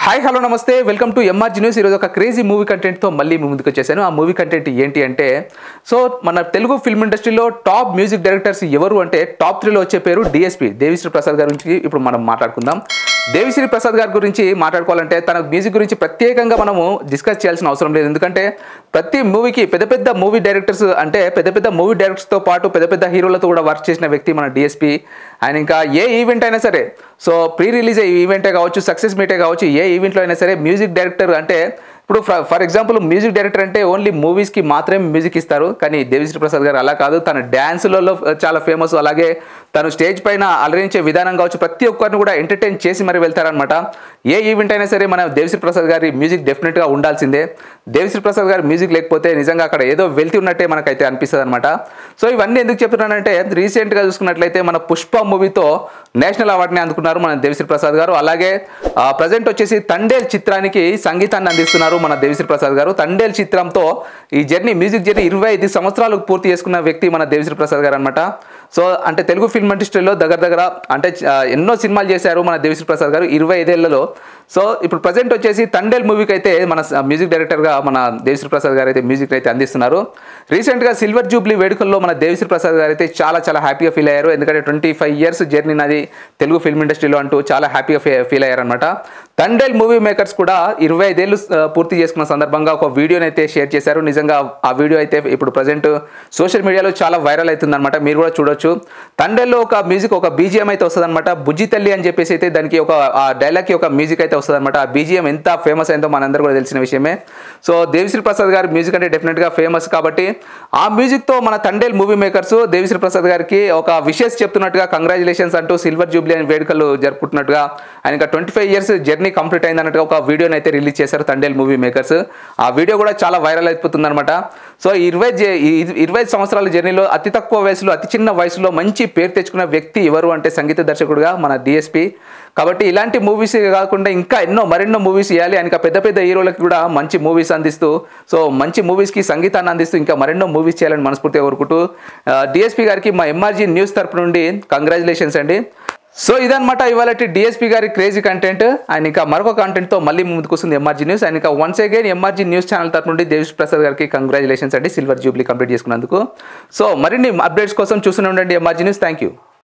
hi hello నమస్తే welcome to MRG news ఈరోజు ఒక క్రేజీ మూవీ కంటెంట్తో మళ్ళీ మీ ముందుకు వచ్చేసాను ఆ మూవీ కంటెంట్ ఏంటి అంటే సో మన తెలుగు ఫిల్మ్ ఇండస్ట్రీలో టాప్ మ్యూజిక్ డైరెక్టర్స్ ఎవరు అంటే టాప్ త్రీలో వచ్చే పేరు డిఎస్పి దేవిశ్రీ ప్రసాద్ గారి గురించి ఇప్పుడు మనం మాట్లాడుకుందాం దేవిశ్రీ ప్రసాద్ గారి గురించి మాట్లాడుకోవాలంటే తన మ్యూజిక్ గురించి ప్రత్యేకంగా మనము డిస్కస్ చేయాల్సిన అవసరం లేదు ఎందుకంటే ప్రతి మూవీకి పెద్ద పెద్ద మూవీ డైరెక్టర్స్ అంటే పెద్ద పెద్ద మూవీ డైరెక్టర్స్తో పాటు పెద్ద పెద్ద హీరోలతో కూడా వర్క్ చేసిన వ్యక్తి మన డిఎస్పి ఆయన ఇంకా ఏ ఈవెంట్ అయినా సరే సో ప్రీ రిలీజ్ ఈవెంటే కావచ్చు సక్సెస్ మీటే కావచ్చు ఏ ఈవెంట్లో అయినా సరే మ్యూజిక్ డైరెక్టర్ అంటే ఇప్పుడు ఫర్ ఎగ్జాంపుల్ మ్యూజిక్ డైరెక్టర్ అంటే ఓన్లీ మూవీస్కి మాత్రమే మ్యూజిక్ ఇస్తారు కానీ దేవిశ్రీ ప్రసాద్ గారు అలా కాదు తన డ్యాన్సులలో చాలా ఫేమస్ అలాగే తను స్టేజ్ పైన అలరించే విధానం కావచ్చు ప్రతి ఒక్కరిని కూడా ఎంటర్టైన్ చేసి మరి వెళ్తారనమాట ఏ ఈవెంట్ అయినా సరే మన దేవిశ్రీ ప్రసాద్ గారి మ్యూజిక్ డెఫినెట్గా ఉండాల్సిందే దేవిశ్రీ ప్రసాద్ గారి మ్యూజిక్ లేకపోతే నిజంగా అక్కడ ఏదో వెళ్తీ ఉన్నట్టే మనకైతే అనిపిస్తుంది అనమాట సో ఇవన్నీ ఎందుకు చెప్తున్నానంటే రీసెంట్గా చూసుకున్నట్లయితే మన పుష్ప మూవీతో నేషనల్ అవార్డుని అందుకున్నారు మన దేవిశ్రీ ప్రసాద్ గారు అలాగే ప్రజెంట్ వచ్చేసి తండేల్ చిత్రానికి సంగీతాన్ని అందిస్తున్నారు మన దేవిశ్రీ ప్రసాద్ గారు తండేల్ చిత్రంతో ఈ జర్నీ మ్యూజిక్ జర్నీ ఇరవై ఐదు సంవత్సరాలు పూర్తి చేసుకున్న వ్యక్తి మన దేవిశ్రీ ప్రసాద్ గారు అనమాట సో అంటే తెలుగు ఫిల్మ్ ఇండస్ట్రీలో దగ్గర దగ్గర అంటే ఆ, ఎన్నో సినిమాలు చేశారు మన దేవిశ్రీ ప్రసాద్ గారు ఇరవై ఐదేళ్లలో సో ఇప్పుడు ప్రజెంట్ వచ్చేసి తండేల్ మూవీకి అయితే మన స- మ్యూజిక్ డైరెక్టర్గా మన దేవిశ్రీ ప్రసాద్ గారు అయితే మ్యూజిక్ అయితే అందిస్తున్నారు రీసెంట్గా సిల్వర్ జూబ్లీ వేడుకల్లో మన దేవిశ్రీ ప్రసాద్ గారు అయితే చాలా చాలా హ్యాపీగా ఫీల్ అయ్యారు ఎందుకంటే ట్వంటీ ఫైవ్ ఇయర్స్ జర్నీ నాది తెలుగు ఫిల్మ్ ఇండస్ట్రీలో అంటూ చాలా హ్యాపీగా ఫీల్ అయ్యారనమాట తండేల్ మూవీ మేకర్స్ కూడా ఇరవై ఐదేళ్ళు ఆ, పూర్తి చేసుకున్న సందర్భంగా ఒక వీడియోని అయితే షేర్ చేశారు నిజంగా ఆ వీడియో అయితే ఇప్పుడు ప్రజెంట్ సోషల్ మీడియాలో చాలా వైరల్ అవుతుందన్నమాట మీరు కూడా చూడొచ్చు తండేల్లో ఒక మ్యూజిక్ ఒక బీజిఎం అయితే వస్తుందన్నమాట బుజ్జి తల్లి అని చెప్పేసి అయితే దానికి ఒక ఆ డైలాగ్కి ఒక మ్యూజిక్ అయితే వస్తుందన్నమాట ఆ బీజిఎం ఎంత ఫేమస్ అయిందో మనందరూ కూడా తెలిసిన విషయమే సో దేవిశ్రీ ప్రసాద్ గారి మ్యూజిక్ అంటే డెఫినెట్గా ఫేమస్ కాబట్టి ఆ మ్యూజిక్తో మన తండేల్ మూవీ మేకర్స్ దేవిశ్రీ ప్రసాద్ గారికి ఒక విషెస్ చెప్తున్నట్టుగా కంగ్రాచులేషన్స్ అంటూ సిల్వర్ జూబ్లీ అని వేడుకలు జరుపుకుంటున్నట్టుగా ఆయన ఇంకా twenty five years journey complete అయింది అన్నట్టుగా ఒక వీడియోని అయితే రిలీజ్ చేశారు తండేల్ మూవీ మేకర్స్ ఆ వీడియో కూడా చాలా వైరల్ అయిపోతుంది అనమాట సో ఇరవై జే- ఈ ఇరవై ఐదు సంవత్సరాల జర్నీలో అతి తక్కువ వయసులో అతి చిన్న వయసులో మంచి పేరు తెచ్చుకున్న వ్యక్తి ఎవరు అంటే సంగీత దర్శకుడుగా మన డిఎస్పి కాబట్టి ఇలాంటి మూవీస్ కాకుండా ఇంకా ఎన్నో మరెన్నో మూవీస్ ఇవ్వాలి ఆయన పెద్ద పెద్ద హీరోలకు కూడా మంచి మూవీస్ అందిస్తూ సో మంచి మూవీస్కి సంగీతాన్ని అందిస్తూ ఇంకా మరెన్నో మూవీస్ చేయాలని మనస్ఫూర్తిగా కోరుకుంటూ డిఎస్పి గారికి మా ఎంఆర్జీ న్యూస్ తరపు నుండి కంగ్రాచులేషన్స్ అండి సో ఇదన్నమాట ఇవాళ డిఎస్పీ గారి క్రేజీ కంటెంట్ ఆయన ఇంకా మరొక కంటెంట్తో మళ్ళీ ముందుకు వస్తుంది ఎంఆర్జీ న్యూస్ ఆయన ఇంకా once again MRG news channel తరపు నుండి దేవిశ్రీ ప్రసాద్ గారికి కంగ్రాచులేషన్స్ అండి సిల్వర్ జూబ్లీ కంప్లీట్ చేసుకున్నందుకు సో మరిన్ని అప్డేట్స్ కోసం చూస్తూనే ఉండండి ఎంఆర్జీ న్యూస్ థ్యాంక్ యూ